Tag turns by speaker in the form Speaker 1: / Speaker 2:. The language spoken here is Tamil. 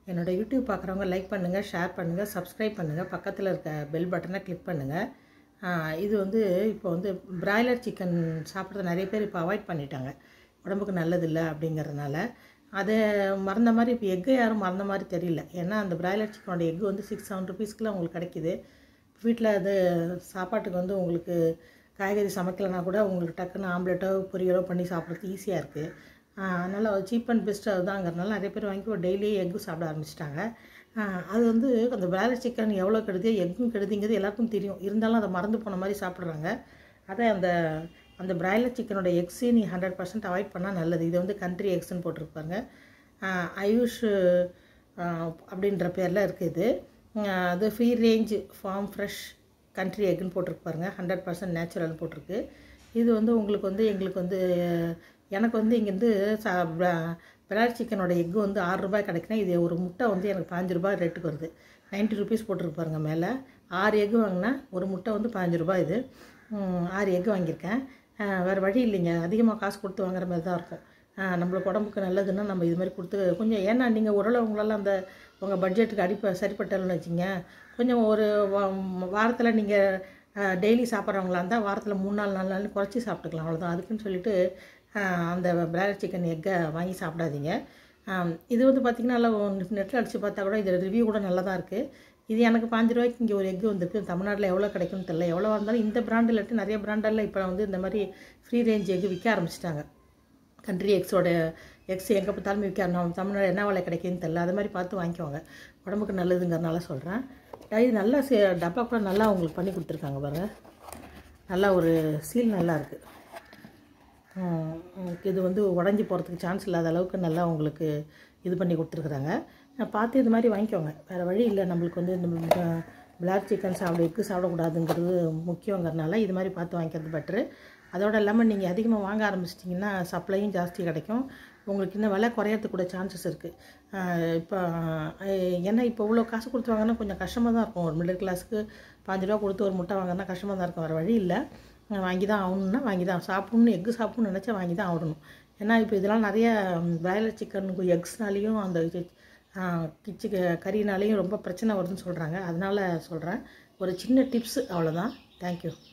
Speaker 1: என்னோடய யூடியூப் பார்க்குறவங்க லைக் பண்ணுங்கள் ஷேர் பண்ணுங்கள் சப்ஸ்கிரைப் பண்ணுங்கள் பக்கத்தில் இருக்க பெல் பட்டனை கிளிக் பண்ணுங்கள் இது வந்து இப்போ வந்து பிராய்லர் சிக்கன் சாப்பிட்றது நிறைய பேர் இப்போ அவாய்ட் பண்ணிட்டாங்க உடம்புக்கு நல்லதில்லை அப்படிங்கிறதுனால அதை மறந்த மாதிரி இப்போ எக்கு யாரும் மறந்த மாதிரி தெரியல ஏன்னா அந்த பிராய்லர் சிக்கனோட எக்கு வந்து சிக்ஸ் செவன் ருபீஸ்க்குலாம் உங்களுக்கு கிடைக்கிது வீட்டில் அது சாப்பாட்டுக்கு வந்து உங்களுக்கு காய்கறி சமைக்கலைனா கூட உங்களுக்கு டக்குன்னு ஆம்லெட்டோ பொரியலோ பண்ணி சாப்பிட்றதுக்கு ஈஸியாக இருக்குது அதனால் சீப் அண்ட் பெஸ்ட் அதுதாங்கிறதுனால நிறைய பேர் வாங்கி டெய்லி எக்கு சாப்பிட ஆரம்பிச்சிட்டாங்க அது வந்து அந்த பிராய்லர் சிக்கன் எவ்வளோ கெடுது எக்கும் கெடுதிங்கிறது எல்லாருக்கும் தெரியும் இருந்தாலும் அதை மறந்து போன மாதிரி சாப்பிட்றாங்க அதை அந்த அந்த பிராய்லர் சிக்கனோட எக்ஸு நீ ஹண்ட்ரட் பர்சன்ட் அவாய்ட் பண்ணால் நல்லது இது வந்து கண்ட்ரி எக்ஸ்ன்னு போட்டிருப்பாங்க ஆயுஷ் அப்படின்ற பேரில் இருக்குது அது free range farm fresh country எக்குன்னு போட்டிருப்பாருங்க ஹண்ட்ரட் பர்சன்ட் நேச்சுரல்னு போட்டிருக்கு இது வந்து உங்களுக்கு வந்து எங்களுக்கு வந்து எனக்கு வந்து இங்கேருந்து சா பிராய்லர் சிக்கனோட எக்கு வந்து ஆறு ரூபாய் கிடைக்குன்னா இது ஒரு முட்டை வந்து எனக்கு பாஞ்சு ரூபாய் ரேட்டுக்கு வருது நைன்ட்டி ருபீஸ் போட்டிருப்பாருங்க மேலே ஆறு எக்கு வாங்கினா ஒரு முட்டை வந்து பாஞ்சு ரூபாய் இது ஆறு எக்கு வாங்கியிருக்கேன் வேறு வழி இல்லைங்க அதிகமாக காசு கொடுத்து வாங்குற மாதிரி தான் இருக்கும் நம்மளுக்கு உடம்புக்கு நல்லதுன்னா நம்ம இது மாதிரி கொடுத்து கொஞ்சம் ஏன்னா நீங்கள் ஓரளவு உங்களால் அந்த உங்கள் பட்ஜெட்டுக்கு அடிப்ப சரிப்பட்டலன்னு வச்சிங்க கொஞ்சம் ஒரு வாரத்தில் நீங்கள் டெய்லி சாப்பிட்றவங்களா இருந்தால் வாரத்தில் மூணு நாள் நாலு நாள் குறைச்சி சாப்பிட்டுக்கலாம் அவ்வளோதான் அதுக்குன்னு சொல்லிட்டு அந்த பிராய்லர் சிக்கன் எக்கை வாங்கி சாப்பிடாதீங்க இது வந்து பார்த்திங்கன்னா நல்லா நெட்டில் அடித்து பார்த்தா கூட இது ரிவ்யூ கூட நல்லா தான் இருக்குது இது எனக்கு பாஞ்சு ரூபாய்க்கு இங்கே ஒரு எக்கு வந்திருக்கு தமிழ்நாட்டில் எவ்வளோ கிடைக்கும்னு தெரியல எவ்வளோ இருந்தாலும் இந்த பிராண்ட் இல்லாட்டி நிறைய பிராண்டெல்லாம் இப்போ வந்து இந்த மாதிரி ஃப்ரீ ரேஞ்ச் எக்கு விற்க ஆரம்பிச்சிட்டாங்க கண்ட்ரி எக்ஸோட எக்ஸ் எங்கே பார்த்தாலும் விற்க நம்ம தமிழ்நாடு என்ன விலை கிடைக்குன்னு தெரில அது மாதிரி பார்த்து வாங்கிக்குவாங்க உடம்புக்கு நல்லதுங்கிறனால சொல்கிறேன் இது நல்லா டப்பா கூட நல்லா உங்களுக்கு பண்ணி கொடுத்துருக்காங்க பாருங்கள் நல்லா ஒரு சீல் நல்லா இருக்குது இது வந்து உடஞ்சி போகிறதுக்கு சான்ஸ் இல்லாத அளவுக்கு நல்லா உங்களுக்கு இது பண்ணி கொடுத்துருக்குறாங்க பார்த்து இது மாதிரி வாங்கிக்கோங்க வேறு வழி இல்லை நம்மளுக்கு வந்து இந்த பிளாக் சிக்கன் சாப்பிட எக்கு சாப்பிடக்கூடாதுங்கிறது முக்கியங்கிறனால இது மாதிரி பார்த்து வாங்கிக்கிறது பெட்ரு அதோடு இல்லாமல் நீங்கள் அதிகமாக வாங்க ஆரம்பிச்சிட்டிங்கன்னா சப்ளையும் ஜாஸ்தி கிடைக்கும் உங்களுக்கு இன்னும் விலை குறையறதுக்கு கூட சான்சஸ் இருக்குது இப்போ ஏன்னா இப்போ இவ்வளோ காசு கொடுத்து வாங்கினா கொஞ்சம் கஷ்டமாக தான் இருக்கும் ஒரு மிடில் கிளாஸுக்கு பாஞ்சு ரூபா கொடுத்து ஒரு முட்டை வாங்கினா கஷ்டமாக தான் இருக்கும் வேறு வழி இல்லை வாங்கி தான் ஆகணும்னா வாங்கி தான் சாப்பிட்ணும் எக்கு சாப்பிட்ணும்னு நினச்சா வாங்கி தான் ஆகணும் ஏன்னா இப்போ இதெல்லாம் நிறைய பிராய்லர் சிக்கனுக்கு எக்ஸ்னாலேயும் அந்த கிச்சு கறினாலேயும் ரொம்ப பிரச்சனை வருதுன்னு சொல்கிறாங்க அதனால் சொல்கிறேன் ஒரு சின்ன டிப்ஸு அவ்வளோதான் தேங்க்யூ